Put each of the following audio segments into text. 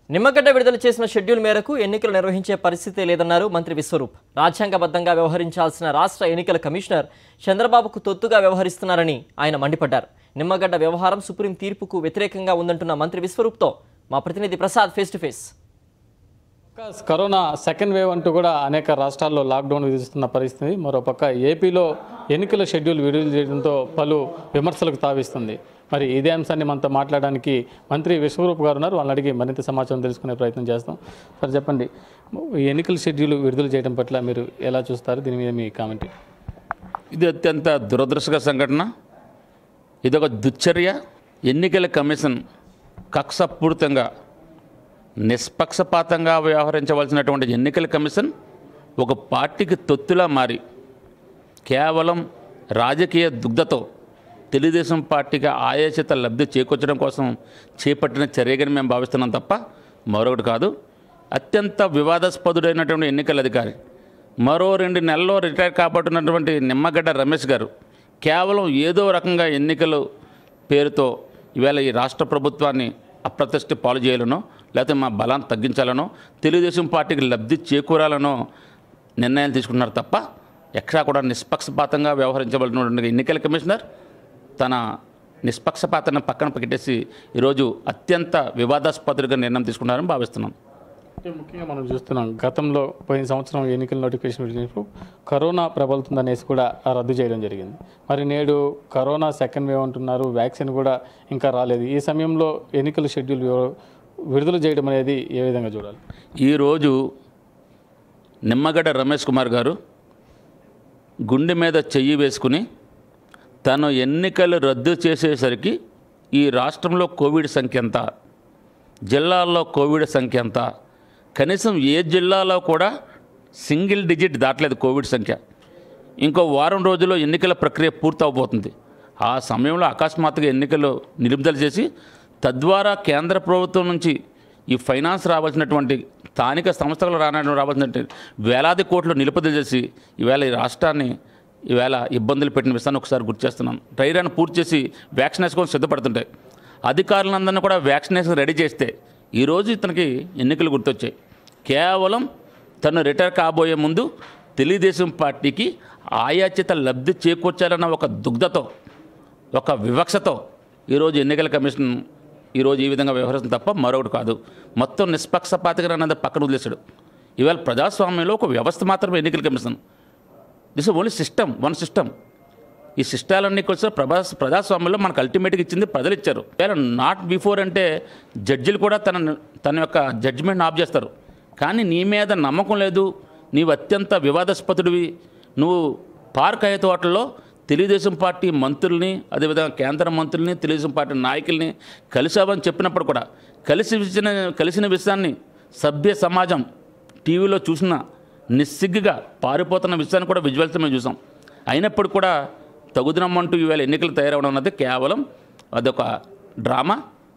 నిమ్మగడ్డ విడుదల చేసిన షెడ్యూల్ మేరకు ఎన్నికలు నిర్వహించే పరిస్థితి లేదన్నారు మంత్రి విశ్వరూప్ రాజ్యాంగబద్ధంగా వ్యవహరించాల్సిన రాష్ట్ర ఎన్నికల కమిషనర్ చంద్రబాబుకు తొత్తుగా వ్యవహరిస్తున్నారని ఆయన మండిపడ్డారు నిమ్మగడ్డ వ్యవహారం సుప్రీం తీర్పుకు వ్యతిరేకంగా ఉందంటున్న మంత్రి విశ్వరూప్తో మా ప్రతినిధి ప్రసాద్ ఫేస్ టు ఫేస్ పక్క కరోనా సెకండ్ వేవ్ అంటూ కూడా అనేక రాష్ట్రాల్లో లాక్డౌన్ విధిస్తున్న పరిస్థితి మరోపక్క ఏపీలో ఎన్నికల షెడ్యూల్ విడుదల చేయడంతో పలు విమర్శలకు తావిస్తుంది మరి ఇదే అంశాన్ని మనతో మాట్లాడడానికి మంత్రి విశ్వరూప్ గారు ఉన్నారు వాళ్ళని అడిగి మరింత సమాచారం తెలుసుకునే ప్రయత్నం చేస్తాం సార్ చెప్పండి ఈ ఎన్నికల షెడ్యూల్ విడుదల చేయడం పట్ల మీరు ఎలా చూస్తారు దీని మీద మీ కామెంట్ ఇది అత్యంత దురదృష్టకర సంఘటన ఇదొక దుశ్చర్య ఎన్నికల కమిషన్ కక్షపూరితంగా నిష్పక్షపాతంగా వ్యవహరించవలసినటువంటి ఎన్నికల కమిషన్ ఒక పార్టీకి తొత్తులా మారి కేవలం రాజకీయ దుగ్ధతో తెలుగుదేశం పార్టీకి ఆయాచిత లబ్ధి చేకూర్చడం కోసం చేపట్టిన చర్యగాని మేము భావిస్తున్నాం తప్ప మరొకటి కాదు అత్యంత వివాదాస్పదుడైనటువంటి ఎన్నికల అధికారి మరో రెండు నెలల్లో రిటైర్ కాబట్టున్నటువంటి నిమ్మగడ్డ రమేష్ గారు కేవలం ఏదో రకంగా ఎన్నికలు పేరుతో ఈవేళ ఈ రాష్ట్ర ప్రభుత్వాన్ని అప్రతిష్ట పాలు చేయాలనో లేకపోతే మా బలాన్ని తగ్గించాలనో తెలుగుదేశం పార్టీకి లబ్ధి చేకూరాలనో నిర్ణయాలు తీసుకున్నారు తప్ప ఎక్కడా కూడా నిష్పక్షపాతంగా వ్యవహరించబడినటువంటి ఎన్నికల కమిషనర్ తన నిష్పక్షపాతాన్ని పక్కన పెట్టేసి ఈరోజు అత్యంత వివాదాస్పదులుగా నిర్ణయం తీసుకున్నారని భావిస్తున్నాం అంటే ముఖ్యంగా మనం చూస్తున్నాం గతంలో పోయిన సంవత్సరం ఎన్నికల నోటిఫికేషన్ విడిచినప్పుడు కరోనా ప్రబలుతుందనేసి కూడా రద్దు చేయడం జరిగింది మరి నేడు కరోనా సెకండ్ వేవ్ అంటున్నారు వ్యాక్సిన్ కూడా ఇంకా రాలేదు ఈ సమయంలో ఎన్నికల షెడ్యూల్ వివ- విడుదల చేయడం అనేది ఏ విధంగా చూడాలి ఈరోజు నిమ్మగడ్డ రమేష్ కుమార్ గారు గుండె మీద చెయ్యి వేసుకుని తను ఎన్నికలు రద్దు చేసేసరికి ఈ రాష్ట్రంలో కోవిడ్ సంఖ్య ఎంత జిల్లాల్లో కోవిడ్ సంఖ్య ఎంత కనీసం ఏ జిల్లాలో కూడా సింగిల్ డిజిట్ దాటలేదు కోవిడ్ సంఖ్య ఇంకో వారం రోజుల్లో ఎన్నికల ప్రక్రియ పూర్తవబోతుంది ఆ సమయంలో అకస్మాత్తుగా ఎన్నికలు నిలుపుదల చేసి తద్వారా కేంద్ర ప్రభుత్వం నుంచి ఈ ఫైనాన్స్ రావాల్సినటువంటి స్థానిక సంస్థలు రానటువంటి రావాల్సినటువంటి వేలాది కోట్లు నిలుపుదల చేసి ఈవేళ ఈ రాష్ట్రాన్ని ఈవేళ ఇబ్బందులు పెట్టిన విషయాన్ని ఒకసారి గుర్తు చేస్తున్నాను డ్రై రన్ పూర్తి చేసి వ్యాక్సినేషన్ కోసం సిద్ధపడుతుంటాయి అధికారులందరినీ కూడా వ్యాక్సినేషన్ రెడీ చేస్తే ఈరోజు ఇతనికి ఎన్నికలు గుర్తొచ్చాయి కేవలం తను రిటైర్ కాబోయే ముందు తెలుగుదేశం పార్టీకి ఆయాచిత లబ్ధి చేకూర్చాలన్న ఒక దుగ్ధతో ఒక వివక్షతో ఈరోజు ఎన్నికల కమిషన్ ఈరోజు ఈ విధంగా వ్యవహరిస్తుంది తప్ప మరొకటి కాదు మొత్తం నిష్పక్షపాతగా అన్నది పక్కన వదిలేశాడు ఇవాళ ప్రజాస్వామ్యంలో ఒక వ్యవస్థ మాత్రమే ఎన్నికల commission this only system one system ఈ సిస్టాలన్నీ కొంచెం ప్రభా ప్రజాస్వామ్యంలో మనకు అల్టిమేట్గా ఇచ్చింది ప్రజలు ఇచ్చారు వేళ నాట్ బిఫోర్ అంటే జడ్జిలు కూడా తన తన యొక్క జడ్జిమెంట్ ఆఫ్ చేస్తారు కానీ నీ మీద నమ్మకం లేదు నీవు అత్యంత వివాదాస్పదుడివి నువ్వు పార్క్ అయ్యే తోటల్లో తెలుగుదేశం పార్టీ మంత్రుల్ని అదేవిధంగా కేంద్ర మంత్రుల్ని తెలుగుదేశం పార్టీ నాయకుల్ని కలిసావని చెప్పినప్పుడు కూడా కలిసి ఇచ్చిన కలిసిన విషయాన్ని సభ్య సమాజం టీవీలో చూసిన నిస్సిగ్గుగా పారిపోతున్న విషయాన్ని కూడా విజువల్స్ మేము చూసాం అయినప్పుడు కూడా తగుదనమ్మంటూ ఈవేళ ఎన్నికలు తయారవడం అన్నది కేవలం అదొక డ్రామా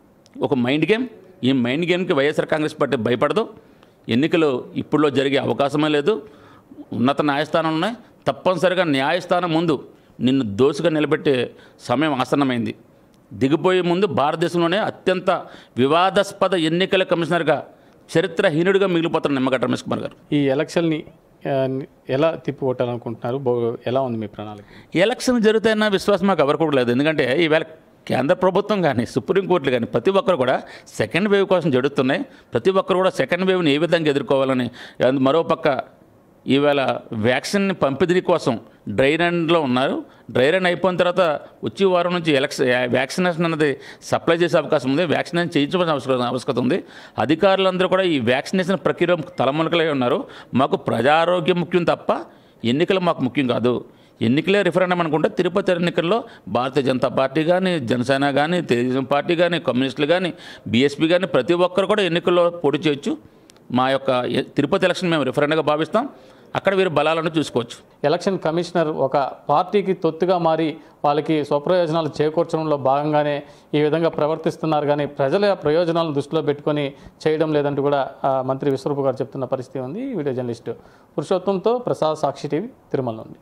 ఒక మైండ్ గేమ్ ఈ మైండ్ గేమ్కి వైఎస్ఆర్ కాంగ్రెస్ పార్టీ భయపడదు ఎన్నికలు ఇప్పుడులో జరిగే అవకాశమే లేదు ఉన్నత న్యాయస్థానం ఉన్నాయి తప్పనిసరిగా న్యాయస్థానం ముందు నిన్ను దోషిగా నిలబెట్టే సమయం ఆసన్నమైంది దిగిపోయే ముందు భారతదేశంలోనే అత్యంత వివాదాస్పద ఎన్నికల కమిషనర్గా చరిత్రహీనుడిగా మిగిలిపోతున్న నిమ్మగడ్డ రమేష్ కుమార్ గారు ఈ ఎలక్షన్ని ఆ, ఎలా తిప్పికొట్టాలనుకుంటున్నారు బో- ఎలా ఉంది మీ ప్రణాళిక ఎలక్షన్ జరుగుతాయన్న విశ్వాసం మాకు ఎవరికి కూడా లేదు ఎందుకంటే ఈవేళ కేంద్ర ప్రభుత్వం కానీ సుప్రీంకోర్టులు కానీ ప్రతి ఒక్కరు కూడా సెకండ్ వేవ్ కోసం జరుగుతున్నాయి ప్రతి ఒక్కరు కూడా సెకండ్ వేవ్ని ఏ విధంగా ఎదుర్కోవాలని అందు- మరోపక్క ఈవేళ వ్యాక్సిన్ పంపిణీ కోసం డ్రై రన్లో ఉన్నారు డ్రై రన్ అయిపోయిన తర్వాత వచ్చే వారం నుంచి ఎలక్షన్ వ్యాక్సినేషన్ అనేది సప్లై చేసే అవకాశం ఉంది వ్యాక్సినేషన్ చేయించవలసిన అవసరం అవసరం ఉంది అధికారులందరూ కూడా ఈ వ్యాక్సినేషన్ ప్రక్రియ తలమునకలై ఉన్నారు మాకు ప్రజారోగ్యం ముఖ్యం తప్ప ఎన్నికలు మాకు ముఖ్యం కాదు ఎన్నికలే రిఫరెండం అనుకుంటే తిరుపతి ఎన్నికల్లో భారతీయ జనతా పార్టీ కానీ జనసేన కానీ తెలుగుదేశం పార్టీ కానీ కమ్యూనిస్టులు కానీ బీఎస్పీ కానీ ప్రతి ఒక్కరు కూడా ఎన్నికల్లో పోటీ చేయొచ్చు మా యొక్క ఎ- తిరుపతి ఎలక్షన్ మేము రిఫరెండ్గా భావిస్తాం అక్కడ వీరు బలాలను చూసుకోవచ్చు ఎలక్షన్ కమిషనర్ ఒక పార్టీకి తొత్తుగా మారి వాళ్ళకి స్వప్రయోజనాలు చేకూర్చడంలో భాగంగానే ఈ విధంగా ప్రవర్తిస్తున్నారు కానీ ప్రజల ప్రయోజనాలను దృష్టిలో పెట్టుకొని చేయడం లేదంటూ కూడా ఆ, మంత్రి విశ్వరూప్ గారు చెప్తున్న పరిస్థితి ఉంది ఈ వీడియో జర్నలిస్టు పురుషోత్తంతో ప్రసాద్ సాక్షి టీవీ తిరుమల నుండి